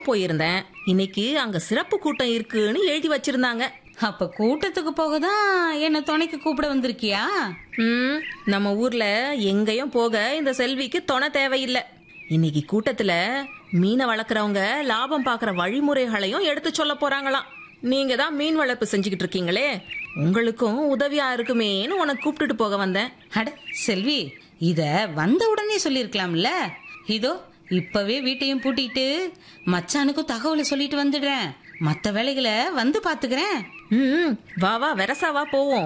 போயிருந்தேன் இன்னைக்கு அங்க சிறப்பு கூட்டம் இருக்குன்னு எழுதி வச்சிருந்தாங்க அப்ப கூட்டத்துக்கு போக தான் என்ன துணைக்கு கூப்பிட வந்திருக்கியா ம் நம்ம ஊர்ல எங்கேயும் போக இந்த செல்விக்கு துணை தேவையில்லை இன்னைக்கு கூட்டத்துல மீனை வளர்க்குறவங்க லாபம் பார்க்குற வழிமுறைகளையும் எடுத்து சொல்ல போறாங்களாம் நீங்க தான் மீன் வளர்ப்பு செஞ்சுக்கிட்டு இருக்கீங்களே உங்களுக்கும் உதவியா இருக்குமேன்னு உனக்கு கூப்பிட்டுட்டு போக வந்தேன் அட செல்வி இத வந்த உடனே சொல்லிருக்கலாம்ல இதோ இப்பவே வீட்டையும் பூட்டிட்டு மச்சானுக்கும் தகவலை சொல்லிட்டு வந்துடுறேன் மத்த வேலைகளை வந்து பாத்துக்கிறேன் ம் வா வா வெரசா வா போவோம்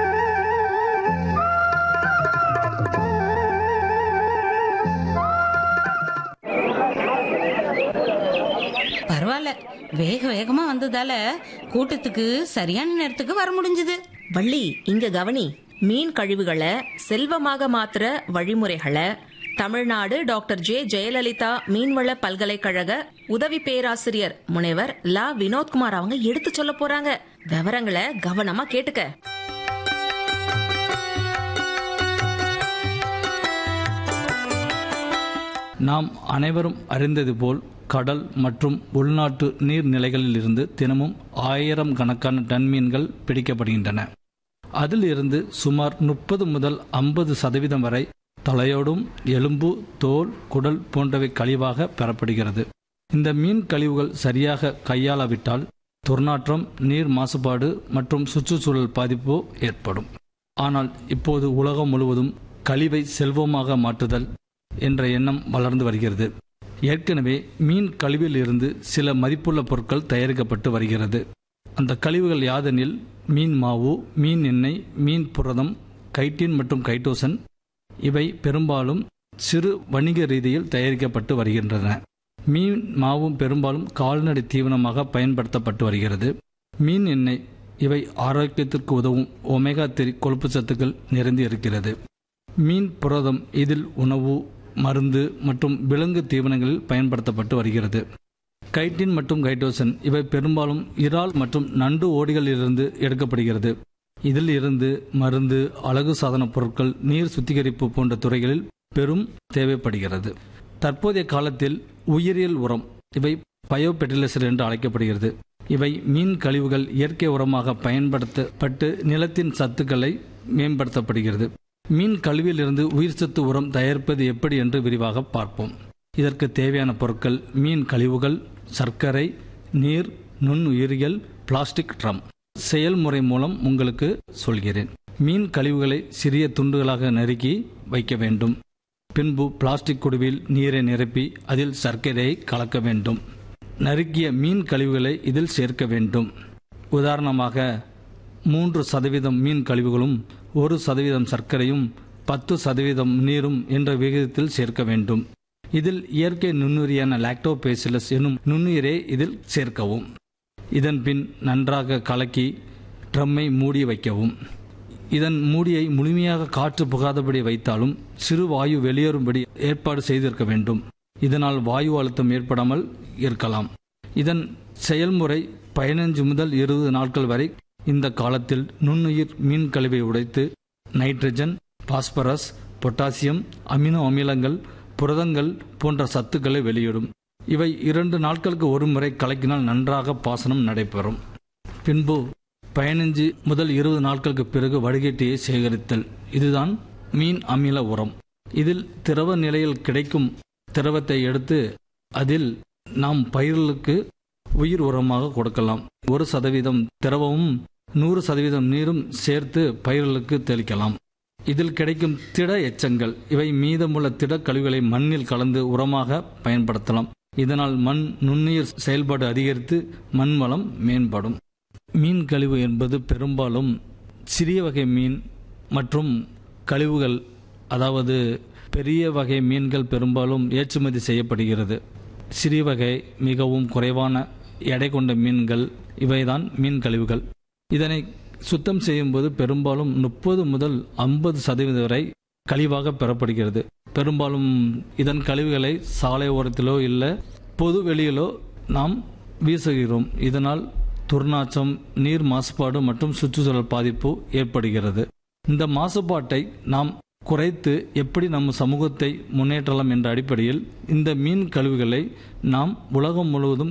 பரவாயில்ல வேக வேகமா வந்ததால கூட்டத்துக்கு சரியான நேரத்துக்கு வர முடிஞ்சது வள்ளி இங்க கவனி மீன் கழிவுகளை செல்வமாக மாத்துற வழிமுறைகளை தமிழ்நாடு டாக்டர் ஜே ஜெயலலிதா மீன்வள பல்கலைக்கழக உதவி பேராசிரியர் முனைவர் லா வினோத்குமார் அவங்க எடுத்து சொல்ல போறாங்க விவரங்களை கவனமா கேட்டுக்க நாம் அனைவரும் அறிந்தது போல் கடல் மற்றும் உள்நாட்டு நீர்நிலைகளில் இருந்து தினமும் ஆயிரம் கணக்கான டன் மீன்கள் பிடிக்கப்படுகின்றன அதில் இருந்து சுமார் முப்பது முதல் ஐம்பது சதவீதம் வரை தலையோடும் எலும்பு தோல் குடல் போன்றவை கழிவாக பெறப்படுகிறது இந்த மீன் கழிவுகள் சரியாக கையாளாவிட்டால் துர்நாற்றம் நீர் மாசுபாடு மற்றும் சுற்றுச்சூழல் பாதிப்பு ஏற்படும் ஆனால் இப்போது உலகம் முழுவதும் கழிவை செல்வமாக மாற்றுதல் என்ற எண்ணம் வளர்ந்து வருகிறது ஏற்கனவே மீன் கழிவில் இருந்து சில மதிப்புள்ள பொருட்கள் தயாரிக்கப்பட்டு வருகிறது அந்த கழிவுகள் யாதெனில் மீன் மாவு மீன் எண்ணெய் மீன் புரதம் கைட்டின் மற்றும் கைட்டோசன் இவை பெரும்பாலும் சிறு வணிக ரீதியில் தயாரிக்கப்பட்டு வருகின்றன மீன் மாவும் பெரும்பாலும் கால்நடை தீவனமாக பயன்படுத்தப்பட்டு வருகிறது மீன் எண்ணெய் இவை ஆரோக்கியத்திற்கு உதவும் ஒமேகா த்ரீ கொழுப்பு சத்துக்கள் நிறைந்து இருக்கிறது மீன் புரதம் இதில் உணவு மருந்து மற்றும் விலங்கு தீவனங்களில் பயன்படுத்தப்பட்டு வருகிறது கைட்டின் மற்றும் கைட்டோசன் இவை பெரும்பாலும் இறால் மற்றும் நண்டு ஓடிகளிலிருந்து எடுக்கப்படுகிறது இதில் இருந்து மருந்து அழகு சாதன பொருட்கள் நீர் சுத்திகரிப்பு போன்ற துறைகளில் பெரும் தேவைப்படுகிறது தற்போதைய காலத்தில் உயிரியல் உரம் இவை பயோ பெர்டிலைசர் என்று அழைக்கப்படுகிறது இவை மீன் கழிவுகள் இயற்கை உரமாக பயன்படுத்தப்பட்டு நிலத்தின் சத்துக்களை மேம்படுத்தப்படுகிறது மீன் கழிவிலிருந்து உயிர் சத்து உரம் தயாரிப்பது எப்படி என்று விரிவாக பார்ப்போம் இதற்கு தேவையான பொருட்கள் மீன் கழிவுகள் சர்க்கரை நீர் நுண்ணுயிரியல் பிளாஸ்டிக் ட்ரம் செயல்முறை மூலம் உங்களுக்கு சொல்கிறேன் மீன் கழிவுகளை சிறிய துண்டுகளாக நறுக்கி வைக்க வேண்டும் பின்பு பிளாஸ்டிக் குடுவில் நீரை நிரப்பி அதில் சர்க்கரையை கலக்க வேண்டும் நறுக்கிய மீன் கழிவுகளை இதில் சேர்க்க வேண்டும் உதாரணமாக மூன்று சதவீதம் மீன் கழிவுகளும் ஒரு சதவீதம் சர்க்கரையும் பத்து சதவீதம் நீரும் என்ற விகிதத்தில் சேர்க்க வேண்டும் இதில் இயற்கை நுண்ணுயிரியான லாக்டோபேசிலஸ் எனும் நுண்ணுயிரை இதில் சேர்க்கவும் இதன் பின் நன்றாக கலக்கி ட்ரம்மை மூடி வைக்கவும் இதன் மூடியை முழுமையாக காற்று புகாதபடி வைத்தாலும் சிறு வாயு வெளியேறும்படி ஏற்பாடு செய்திருக்க வேண்டும் இதனால் வாயு அழுத்தம் ஏற்படாமல் இருக்கலாம் இதன் செயல்முறை பதினஞ்சு முதல் இருபது நாட்கள் வரை இந்த காலத்தில் நுண்ணுயிர் மீன் கழிவை உடைத்து நைட்ரஜன் பாஸ்பரஸ் பொட்டாசியம் அமினோ அமிலங்கள் புரதங்கள் போன்ற சத்துக்களை வெளியிடும் இவை இரண்டு நாட்களுக்கு ஒரு முறை கலக்கினால் நன்றாக பாசனம் நடைபெறும் பின்பு பதினஞ்சு முதல் இருபது நாட்களுக்கு பிறகு வடிகட்டியை சேகரித்தல் இதுதான் மீன் அமில உரம் இதில் திரவ நிலையில் கிடைக்கும் திரவத்தை எடுத்து அதில் நாம் பயிர்களுக்கு உயிர் உரமாக கொடுக்கலாம் ஒரு சதவீதம் திரவமும் நூறு சதவீதம் நீரும் சேர்த்து பயிர்களுக்கு தெளிக்கலாம் இதில் கிடைக்கும் திட எச்சங்கள் இவை மீதமுள்ள திட கழிவுகளை மண்ணில் கலந்து உரமாக பயன்படுத்தலாம் இதனால் மண் நுண்ணுயிர் செயல்பாடு அதிகரித்து மண் வளம் மேம்படும் மீன் கழிவு என்பது பெரும்பாலும் சிறிய வகை மீன் மற்றும் கழிவுகள் அதாவது பெரிய வகை மீன்கள் பெரும்பாலும் ஏற்றுமதி செய்யப்படுகிறது சிறிய வகை மிகவும் குறைவான எடை கொண்ட மீன்கள் இவைதான் மீன் கழிவுகள் இதனை சுத்தம் செய்யும்போது பெரும்பாலும் முப்பது முதல் ஐம்பது சதவீதம் வரை கழிவாக பெறப்படுகிறது பெரும்பாலும் இதன் கழிவுகளை சாலை ஓரத்திலோ இல்லை பொது வெளியிலோ நாம் வீசுகிறோம் இதனால் துர்நாற்றம் நீர் மாசுபாடு மற்றும் சுற்றுச்சூழல் பாதிப்பு ஏற்படுகிறது இந்த மாசுபாட்டை நாம் குறைத்து எப்படி நம்ம சமூகத்தை முன்னேற்றலாம் என்ற அடிப்படையில் இந்த மீன் கழிவுகளை நாம் உலகம் முழுவதும்